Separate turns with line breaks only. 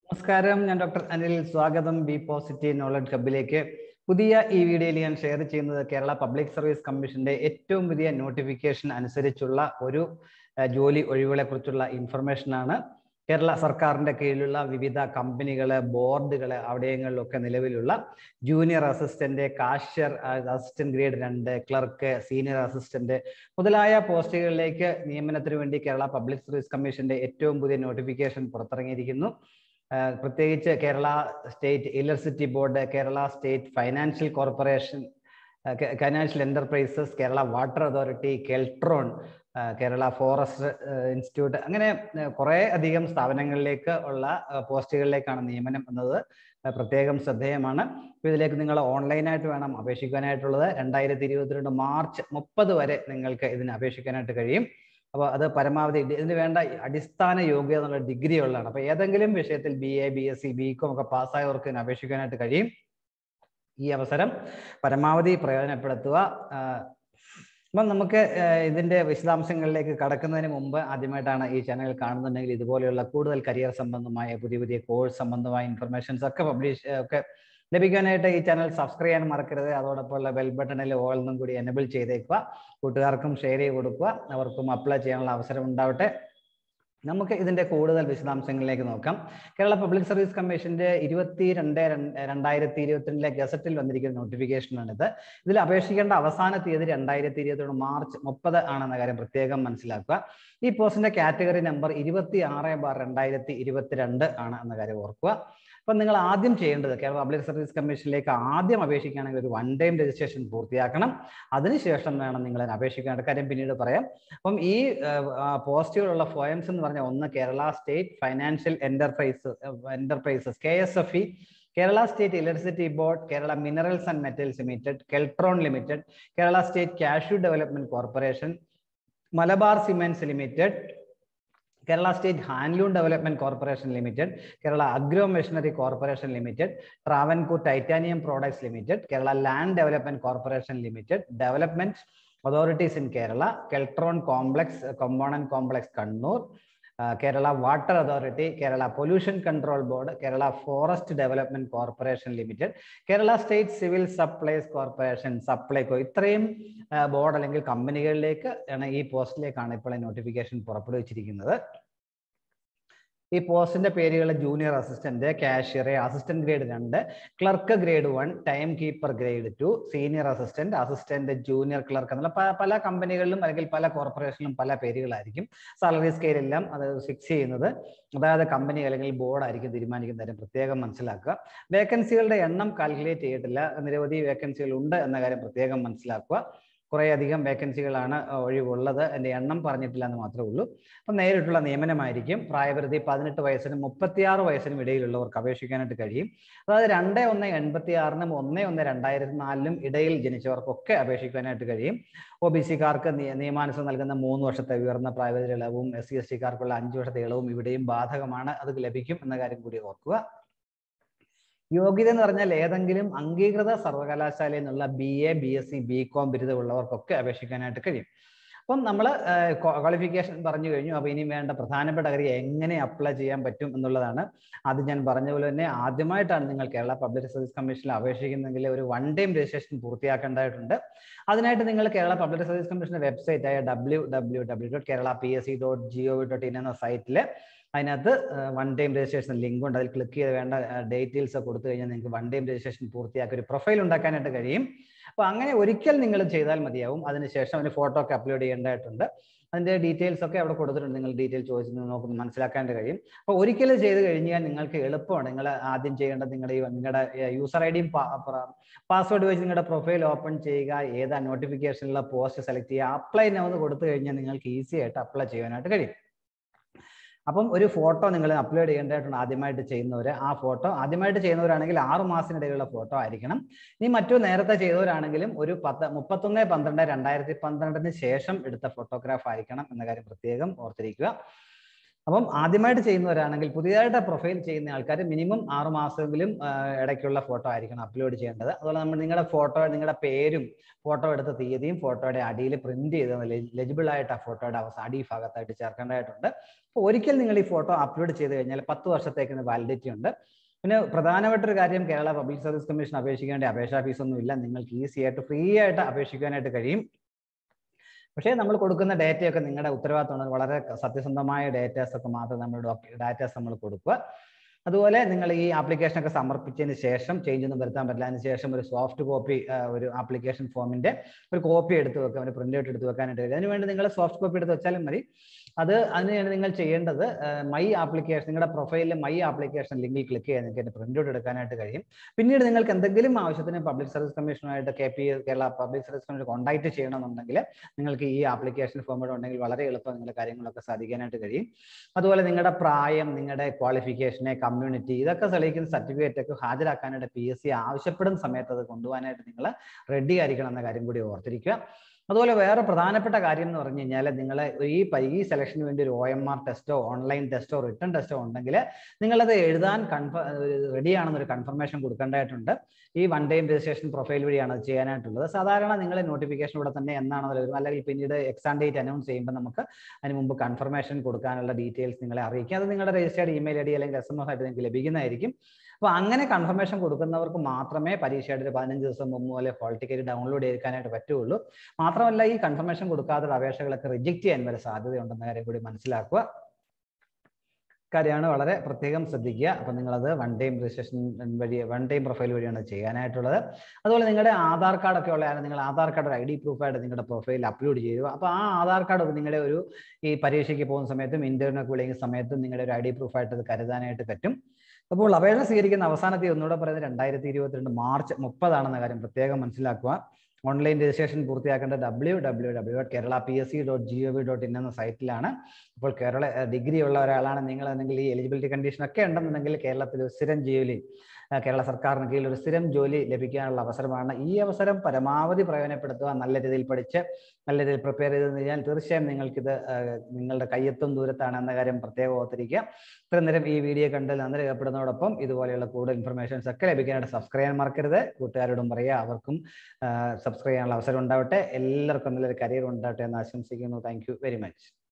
നമസ്കാരം ഞാൻ ഡോക്ടർ അനിൽ സ്വാഗതം ബി പോസിറ്റീവ് നോളജ് ഹബിലേക്ക് പുതിയ ഈ വീഡിയോയിൽ ഞാൻ ഷെയർ ചെയ്യുന്നത് കേരള പബ്ലിക് സർവീസ് കമ്മീഷന്റെ ഏറ്റവും പുതിയ നോട്ടിഫിക്കേഷൻ അനുസരിച്ചുള്ള ഒരു അഹ്, ജോലി ഒഴിവുകളെ കുറിച്ചുള്ള ഇൻഫർമേഷൻ ആണ് കേരള സർക്കാരിന്റെ കീഴിലുള്ള വിവിധ കമ്പനികള് ബോർഡുകള് അവിടെയങ്ങളിലൊക്കെ നിലവിലുള്ള junior assistant cashier assistant grade രണ്ട് ക്ലർക്ക് സീനിയർ അസിസ്റ്റന്റ് മുതലായ പോസ്റ്റുകളിലേക്ക് നിയമനത്തിന് വേണ്ടി കേരള പബ്ലിക് സർവീസ് കമ്മീഷന്റെ ഏറ്റവും പുതിയ നോട്ടിഫിക്കേഷൻ പുറത്തിറങ്ങിയിരിക്കുന്നു ആഹ് പ്രത്യേകിച്ച് Kerala state electricity board Kerala state financial corporation financial enterprises Kerala water authority Keltron ആഹ് കേരള ഫോറസ്റ്റ് ഇൻസ്റ്റിറ്റ്യൂട്ട് അങ്ങനെ കുറെ അധികം സ്ഥാപനങ്ങളിലേക്ക് ഉള്ള ആഹ് പോസ്റ്റുകളിലേക്കാണ് നിയമനം എന്നത് ആഹ് പ്രത്യേകം ശ്രദ്ധേയമാണ് അപ്പോൾ ഇതിലേക്ക് നിങ്ങൾ ഓൺലൈനായിട്ട് വേണം അപേക്ഷിക്കാനായിട്ടുള്ളത് രണ്ടായിരത്തി ഇരുപത്തിരണ്ട് മാർച്ച് മുപ്പത് വരെ നിങ്ങൾക്ക് ഇതിന് അപേക്ഷിക്കാനായിട്ട് കഴിയും അപ്പോൾ അത് പരമാവധി ഡി- ഇതിന് വേണ്ട അടിസ്ഥാന യോഗ്യത എന്നുള്ള ഡിഗ്രി ഉള്ളതാണ് അപ്പോൾ ഏതെങ്കിലും വിഷയത്തിൽ B A B S C B com ഒക്കെ പാസ്സായവർക്ക് ഇതിന് അപേക്ഷിക്കാനായിട്ട് കഴിയും ഈ അവസരം പരമാവധി പ്രയോജനപ്പെടുത്തുക ആഹ് അപ്പം നമുക്ക് ആഹ് ഇതിന്റെ വിശദാംശങ്ങളിലേക്ക് കടക്കുന്നതിന് മുമ്പ് ആദ്യമായിട്ടാണ് ഈ ചാനൽ കാണുന്നുണ്ടെങ്കിൽ ഇതുപോലെയുള്ള കൂടുതൽ കരിയർ സംബന്ധമായ പുതിയ പുതിയ കോഴ്സ് സംബന്ധമായ ഇൻഫർമേഷൻസ് ഒക്കെ പബ്ലിഷ് ഒക്കെ ലഭിക്കാനായിട്ട് ഈ ചാനൽ സബ്സ്ക്രൈബ് ചെയ്യാൻ മറക്കരുത് അതോടൊപ്പം ഉള്ള ബെൽ ബട്ടണിൽ ഓൾ എന്നും കൂടി എനബിൾ ചെയ്തേക്കുക കൂട്ടുകാർക്കും ഷെയർ ചെയ്ത് കൊടുക്കുക അവർക്കും അപ്ലൈ ചെയ്യാനുള്ള അവസരം ഉണ്ടാവട്ടെ നമുക്ക് ഇതിന്റെ കൂടുതൽ വിശദാംശങ്ങളിലേക്ക് നോക്കാം കേരള പബ്ലിക് സർവീസ് കമ്മീഷന്റെ ഇരുപത്തി രണ്ട് രണ്ടായിരത്തി ഇരുപത്തിരണ്ടിലെ ഗസറ്റിൽ വന്നിരിക്കുന്ന നോട്ടിഫിക്കേഷനാണിത് ഇതിൽ അപേക്ഷിക്കേണ്ട അവസാന തീയതി രണ്ടായിരത്തി ഇരുപത്തിരണ്ട് മാർച്ച് മുപ്പത് ആണെന്ന കാര്യം പ്രത്യേകം മനസ്സിലാക്കുക ഈ പോസ്റ്റിന്റെ കാറ്റഗറി നമ്പർ ഇരുപത്തി ആറ് ബാർ രണ്ടായിരത്തി ഇരുപത്തിരണ്ട് ആണ് എന്ന കാര്യം ഓർക്കുക അപ്പം നിങ്ങൾ ആദ്യം ചെയ്യേണ്ടത് കേരള പബ്ലിക് സർവീസ് കമ്മീഷനിലേക്ക് ആദ്യം അപേക്ഷിക്കുകയാണെങ്കിൽ ഒരു വൺ ടൈം രജിസ്ട്രേഷൻ പൂർത്തിയാക്കണം അതിനുശേഷം വേണം നിങ്ങൾ അതിന് അപേക്ഷിക്കേണ്ട കാര്യം പിന്നീട് പറയാം അപ്പം ഈ പോസ്റ്റുകളുള്ള ഫോയംസ് എന്ന് പറഞ്ഞാൽ ഒന്ന് Kerala state financial enterprise enterprises K S F E Kerala state electricity board Kerala minerals and metals limited Keltron limited Kerala state cashew development corporation Malabar cements limited Kerala state handloom development corporation limited Kerala agro machinery corporation limited Travancore titanium products limited Kerala land development corporation limited development authorities in Kerala Keltron complex component complex Kannur ആ, Kerala water authority Kerala pollution control board Kerala forest development corporation limited Kerala state civil supplies corporation Supplyco ഇത്രയും board അല്ലെങ്കിൽ കമ്പനികളിലേക്ക് ആണ് ഈ പോസ്റ്റിലേക്കാണ് ഇപ്പോൾ notification പുറപ്പെടുവിച്ചിരിക്കുന്നത് ഈ പോസ്റ്റിന്റെ പേരുകൾ junior assistant cashier assistant grade രണ്ട് clerk grade one time keeper grade two senior assistant assistant junior clerk എന്നുള്ള പ- പല കമ്പനികളിലും അല്ലെങ്കിൽ പല കോർപ്പറേഷനിലും പല പേരുകളായിരിക്കും സാലറി സ്കെയിൽ എല്ലാം അത് ഫിക്സ് ചെയ്യുന്നത് അതായത് കമ്പനി അല്ലെങ്കിൽ ബോർഡ് ആയിരിക്കും തീരുമാനിക്കുന്ന കാര്യം പ്രത്യേകം മനസ്സിലാക്കുക വേക്കൻസികളുടെ എണ്ണം കാൽക്കുലേറ്റ് ചെയ്തിട്ടില്ല നിരവധി വേക്കൻസികൾ ഉണ്ട് എന്ന കാര്യം പ്രത്യേകം മനസ്സിലാക്കുക കുറേ അധികം വേക്കൻസികളാണ് ഒഴിവുള്ളത് അതിന്റെ എണ്ണം പറഞ്ഞിട്ടില്ല എന്ന് മാത്രമേ ഉള്ളൂ അപ്പം നേരിട്ടുള്ള നിയമനമായിരിക്കും പ്രായപരിധി പതിനെട്ട് വയസ്സിനും മുപ്പത്തിയാറ് വയസ്സിനും ഇടയിലുള്ളവർക്ക് അപേക്ഷിക്കാനായിട്ട് കഴിയും അതായത് രണ്ട് ഒന്ന് എൺപത്തി ആറിനും ഒന്ന് ഒന്ന് രണ്ടായിരത്തി നാലിനും ഇടയിൽ ജനിച്ചവർക്കൊക്കെ അപേക്ഷിക്കാനായിട്ട് കഴിയും ഒ ബി സിക്കാർക്ക് നിയമാനുസൃതം നൽകുന്ന മൂന്ന് വർഷത്തെ ഉയർന്ന പ്രായപരിധി ഇളവും എസ് സി എസ് ടിക്കാർക്കുള്ള അഞ്ച് വർഷത്തെ ഇളവും ഇവിടെയും ബാധകമാണ് അത് ലഭിക്കും എന്ന കാര്യം കൂടി ഓർക്കുക യോഗ്യത എന്ന് പറഞ്ഞാൽ ഏതെങ്കിലും അംഗീകൃത സർവകലാശാലയിൽ നിന്നുള്ള B A B S C B com ബിരുദമുള്ളവർക്കൊക്കെ അപേക്ഷിക്കാനായിട്ട് കഴിയും അപ്പം നമ്മൾ ക്വാളിഫിക്കേഷൻ പറഞ്ഞു കഴിഞ്ഞു അപ്പോൾ ഇനി വേണ്ട പ്രധാനപ്പെട്ട കാര്യം എങ്ങനെ അപ്ലൈ ചെയ്യാൻ പറ്റും എന്നുള്ളതാണ് അത് ഞാൻ പറഞ്ഞ പോലെ തന്നെ ആദ്യമായിട്ടാണ് നിങ്ങൾ കേരള പബ്ലിക് സർവീസ് കമ്മീഷനിൽ അപേക്ഷിക്കുന്നെങ്കിൽ ഒരു വൺ ടൈം രജിസ്ട്രേഷൻ പൂർത്തിയാക്കേണ്ടതായിട്ടുണ്ട് അതിനായിട്ട് നിങ്ങൾ കേരള പബ്ലിക് സർവീസ് കമ്മീഷന്റെ വെബ്സൈറ്റ് ആയ W W W dot Kerala P S C dot G O V dot in എന്ന സൈറ്റിൽ അതിനകത്ത് വൺ ടൈം രജിസ്ട്രേഷൻ ലിങ്ക് ഉണ്ട് അതിൽ ക്ലിക്ക് ചെയ്ത് വേണ്ട ഡീറ്റെയിൽസ് കൊടുത്തു കഴിഞ്ഞാൽ നിങ്ങൾക്ക് വൺ ടൈം രജിസ്ട്രേഷൻ പൂർത്തിയാക്കി ഒരു പ്രൊഫൈൽ ഉണ്ടാക്കാനായിട്ട് കഴിയും അപ്പോൾ അങ്ങനെ ഒരിക്കൽ നിങ്ങൾ ചെയ്താൽ മതിയാവും അതിനുശേഷം അതിന് ഫോട്ടോ ഒക്കെ അപ്ലോഡ് ചെയ്യേണ്ടതായിട്ടുണ്ട് അതിന്റെ ഡീറ്റെയിൽസ് ഒക്കെ അവിടെ കൊടുത്തിട്ടുണ്ട് നിങ്ങൾ ഡീറ്റെയിൽ ചോദിച്ച് നോക്കുന്ന മനസ്സിലാക്കാനായിട്ട് കഴിയും അപ്പോൾ ഒരിക്കൽ ചെയ്ത് കഴിഞ്ഞാൽ നിങ്ങൾക്ക് എളുപ്പമാണ് നിങ്ങൾ ആദ്യം ചെയ്യേണ്ടത് നിങ്ങളുടെ ഈ നിങ്ങളുടെ യൂസർ ഐ ഡിയും പാസ്വേഡ് വെച്ച് നിങ്ങളുടെ പ്രൊഫൈൽ ഓപ്പൺ ചെയ്യുക ഏതാ നോട്ടിഫിക്കേഷനിലുള്ള പോസ്റ്റ് സെലക്ട് ചെയ്യുക അപ്ലൈ എന്ന് കൊടുത്തു കഴിഞ്ഞാൽ നിങ്ങൾക്ക് ഈസി ആയിട്ട് അപ്ലൈ ചെയ്യാനായിട്ട് കഴിയും അപ്പം ഒരു ഫോട്ടോ നിങ്ങൾ അപ്ലോഡ് ചെയ്യേണ്ടതായിട്ടുണ്ട് ആദ്യമായിട്ട് ചെയ്യുന്നവർ ആ ഫോട്ടോ ആദ്യമായിട്ട് ചെയ്യുന്നവരാണെങ്കിൽ ആറു മാസത്തിനിടയിലുള്ള ഫോട്ടോ ആയിരിക്കണം ഇനി മറ്റു നേരത്തെ ചെയ്തവരാണെങ്കിലും ഒരു പത്ത് മുപ്പത്തൊന്ന് പന്ത്രണ്ട് രണ്ടായിരത്തി പന്ത്രണ്ടിന് ശേഷം എടുത്ത ഫോട്ടോഗ്രാഫ് ആയിരിക്കണം എന്ന കാര്യം പ്രത്യേകം ഓർത്തിരിക്കുക അപ്പം ആദ്യമായിട്ട് ചെയ്യുന്നവരാണെങ്കിൽ പുതിയതായിട്ട് പ്രൊഫൈൽ ചെയ്യുന്ന ആൾക്കാർ മിനിമം ആറ് മാസമെങ്കിലും ആ, ഇടയ്ക്കുള്ള ഫോട്ടോ ആയിരിക്കണം അപ്ലോഡ് ചെയ്യേണ്ടത് അതുപോലെ നമ്മൾ നിങ്ങളുടെ ഫോട്ടോ നിങ്ങളുടെ പേരും ഫോട്ടോ എടുത്ത തീയതിയും ഫോട്ടോയുടെ അടിയിൽ പ്രിന്റ് ചെയ്ത് ലെജിബിൾ ആയിട്ട് ആ ഫോട്ടോയുടെ അവസാന അടി ഭാഗത്തായിട്ട് ചേർക്കേണ്ടതായിട്ടുണ്ട് അപ്പോൾ ഒരിക്കൽ നിങ്ങൾ ഈ ഫോട്ടോ അപ്ലോഡ് ചെയ്ത് കഴിഞ്ഞാൽ പത്ത് വർഷത്തേക്ക് വാലിഡിറ്റി ഉണ്ട് പിന്നെ പ്രധാനമായിട്ടൊരു കാര്യം കേരള പബ്ലിക് സർവീസ് കമ്മീഷൻ അപേക്ഷിക്കേണ്ട അപേക്ഷാ ഫീസ് ഒന്നും ഇല്ല നിങ്ങൾക്ക് ഈസി ആയിട്ട് ഫ്രീ ആയിട്ട് അപേക്ഷിക്കാനായിട്ട് കഴിയും പക്ഷേ നമ്മൾ കൊടുക്കുന്ന ഡേറ്റയൊക്കെ നിങ്ങളുടെ ഉത്തരവാദിത്തമാണ് വളരെ സത്യസന്ധമായ ഡേറ്റാസ് ഒക്കെ മാത്രം നമ്മൾ ഡാറ്റാസ് നമ്മൾ കൊടുക്കുക അതുപോലെ നിങ്ങൾ ഈ ആപ്ലിക്കേഷൻ ഒക്കെ സമർപ്പിച്ചതിന് ശേഷം ചേഞ്ച് ഒന്നും വരുത്താൻ പറ്റില്ല അതിന് ശേഷം ഒരു സോഫ്റ്റ് കോപ്പി ഒരു ആപ്ലിക്കേഷൻ ഫോമിന്റെ ഒരു കോപ്പി എടുത്ത് വെക്കാം ഒരു പ്രിന്റ് ഔട്ട് എടുത്ത് വെക്കാനായിട്ട് കഴിയും അതിനുവേണ്ടി നിങ്ങൾ സോഫ്റ്റ് കോപ്പി എടുത്ത് വെച്ചാലും മതി അത് അതിനുവേണ്ടി നിങ്ങൾ ചെയ്യേണ്ടത് മൈ ആപ്ലിക്കേഷൻ നിങ്ങളുടെ പ്രൊഫൈലിൽ മൈ ആപ്ലിക്കേഷൻ ലിങ്കിൽ ക്ലിക്ക് ചെയ്യാൻ നിങ്ങൾക്ക് അതിന്റെ പ്രിന്റ് ഔട്ട് എടുക്കാനായിട്ട് കഴിയും പിന്നീട് നിങ്ങൾക്ക് എന്തെങ്കിലും ആവശ്യത്തിന് പബ്ലിക് സർവീസ് കമ്മീഷനുമായിട്ട് K P Kerala public service commission contact ചെയ്യണമെന്നുണ്ടെങ്കിൽ നിങ്ങൾക്ക് ഈ ആപ്ലിക്കേഷൻ ഫോമിൽ ഉണ്ടെങ്കിൽ വളരെ എളുപ്പം നിങ്ങളുടെ കാര്യങ്ങളൊക്കെ സാധിക്കാനായിട്ട് കഴിയും അതുപോലെ നിങ്ങളുടെ പ്രായം നിങ്ങളുടെ ക്വാളിഫിക്കേഷനെ കമ്മ്യൂണിറ്റി ഇതൊക്കെ തെളിയിക്കുന്ന സർട്ടിഫിക്കറ്റ് ഒക്കെ ഹാജരാക്കാനായിട്ട് പി എസ് സി ആവശ്യപ്പെടുന്ന സമയത്ത് അത് കൊണ്ടുപോകാനായിട്ട് നിങ്ങൾ റെഡി ആയിരിക്കണം എന്ന കാര്യം കൂടി ഓർത്തിരിക്കുക അതുപോലെ വേറെ പ്രധാനപ്പെട്ട കാര്യം എന്ന് പറഞ്ഞു കഴിഞ്ഞാൽ നിങ്ങൾ ഈ പ- ഈ സെലക്ഷന് വേണ്ടി ഒരു ഒ എം ആർ ടെസ്റ്റോ ഓൺലൈൻ ടെസ്റ്റോ റിട്ടേൺ ടെസ്റ്റോ ഉണ്ടെങ്കിൽ നിങ്ങളത് എഴുതാൻ കൺഫ റെഡിയാണെന്നൊരു കൺഫർമേഷൻ കൊടുക്കേണ്ടതായിട്ടുണ്ട് ഈ വൺ ടൈം രജിസ്ട്രേഷൻ പ്രൊഫൈൽ വഴിയാണ് അത് ചെയ്യാനായിട്ടുള്ളത് സാധാരണ നിങ്ങൾ നോട്ടിഫിക്കേഷൻ ഇവിടെ തന്നെ എന്നാണെന്ന് വരും അല്ലെങ്കിൽ പിന്നീട് എക്സാം ഡേറ്റ് അനൗൺസ് ചെയ്യുമ്പോൾ നമുക്ക് അതിന് മുമ്പ് കൺഫർമേഷൻ കൊടുക്കാനുള്ള ഡീറ്റെയിൽസ് നിങ്ങളെ അറിയിക്കും അത് നിങ്ങളുടെ രജിസ്റ്റേർഡ് ഇമെയിൽ ഐ ഡി അല്ലെങ്കിൽ എസ് എം എസ് ആയിട്ട് നിങ്ങൾക്ക് ലഭിക്കുന്നതായിരിക്കും അപ്പോൾ അങ്ങനെ കൺഫർമേഷൻ കൊടുക്കുന്നവർക്ക് മാത്രമേ പരീക്ഷയുടെ ഒരു പതിനഞ്ച് ദിവസം മുമ്പ് പോലെ ഹോൾ ടിക്കറ്റ് ഡൗൺലോഡ് ചെയ്തെടുക്കാനായിട്ട് പറ്റുള്ളൂ മാത്രമല്ല ഈ കൺഫർമേഷൻ കൊടുക്കാത്ത അപേക്ഷകളൊക്കെ റിജക്ട് ചെയ്യാൻ വരെ സാധ്യതയുണ്ടെന്ന കാര്യം കൂടി മനസ്സിലാക്കുക കാര്യമാണ് വളരെ പ്രത്യേകം ശ്രദ്ധിക്കുക അപ്പോൾ നിങ്ങളത് വൺ ടൈം രജിസ്ട്രേഷൻ വഴി വൺ ടൈം പ്രൊഫൈൽ വഴിയാണ് ചെയ്യാനായിട്ടുള്ളത് അതുപോലെ നിങ്ങളുടെ ആധാർ കാർഡ് ഒക്കെ ഉള്ളതാണ് നിങ്ങൾ ആധാർ കാർഡ് ഒരു ഐ ഡി പ്രൂഫായിട്ട് നിങ്ങളുടെ പ്രൊഫൈൽ അപ്ലോഡ് ചെയ്യുക അപ്പോൾ ആ ആധാർ കാർഡ് നിങ്ങളുടെ ഒരു ഈ പരീക്ഷയ്ക്ക് പോകുന്ന സമയത്തും ഇന്റർവ്യൂ ഒക്കെ വിളിക്കുന്ന സമയത്തും നിങ്ങളുടെ ഒരു ഐ ഡി പ്രൂഫായിട്ട് അത് കരുതാനായിട്ട് പറ്റും അപ്പോൾ അപേക്ഷ സ്വീകരിക്കുന്ന അവസാന തീയതി ഒന്നുകൂടെ പറയുന്നത് രണ്ടായിരത്തി ഇരുപത്തിരണ്ട് മാർച്ച് മുപ്പതാണെന്ന കാര്യം പ്രത്യേകം മനസ്സിലാക്കുക ഓൺലൈൻ രജിസ്ട്രേഷൻ പൂർത്തിയാക്കേണ്ട W W W dot Kerala P S C dot G O V dot in എന്ന സൈറ്റിലാണ് അപ്പോൾ കേരള ഡിഗ്രി ഉള്ള ഒരാളാണ് നിങ്ങൾ അല്ലെങ്കിൽ ഈ എലിജിബിലിറ്റി കണ്ടീഷൻ ഒക്കെ ഉണ്ടെന്നുണ്ടെങ്കിൽ കേരളത്തിൽ ഒരു സ്ഥിരം ജോലി ആ, കേരള സർക്കാരിന് കീഴിൽ ഒരു സ്ഥിരം ജോലി ലഭിക്കാനുള്ള അവസരമാണ് ഈ അവസരം പരമാവധി പ്രയോജനപ്പെടുത്തുക നല്ല രീതിയിൽ പഠിച്ച് നല്ല രീതിയിൽ പ്രിപ്പയർ ചെയ്ത് കഴിഞ്ഞാൽ തീർച്ചയായും നിങ്ങൾക്കിത് ആ, നിങ്ങളുടെ കയ്യെത്തും ദൂരത്താണ് എന്ന കാര്യം പ്രത്യേകം ഓർത്തിരിക്കുക ഇത്രയും നേരം ഈ വീഡിയോ കണ്ട് നന്ദി രേഖപ്പെടുന്നതോടൊപ്പം ഇതുപോലെയുള്ള കൂടുതൽ ഇൻഫർമേഷൻസ് ഒക്കെ ലഭിക്കാനായിട്ട് സബ്സ്ക്രൈബ് ചെയ്യാൻ മറക്കരുത് കൂട്ടുകാരോടും പറയുക അവർക്കും സബ്സ്ക്രൈബ് ചെയ്യാനുള്ള അവസരം ഉണ്ടാവട്ടെ എല്ലാവർക്കും നല്ലൊരു കരിയർ ഉണ്ടാവട്ടെ എന്ന് ആശംസിക്കുന്നു താങ്ക് യു വെരി മച്ച്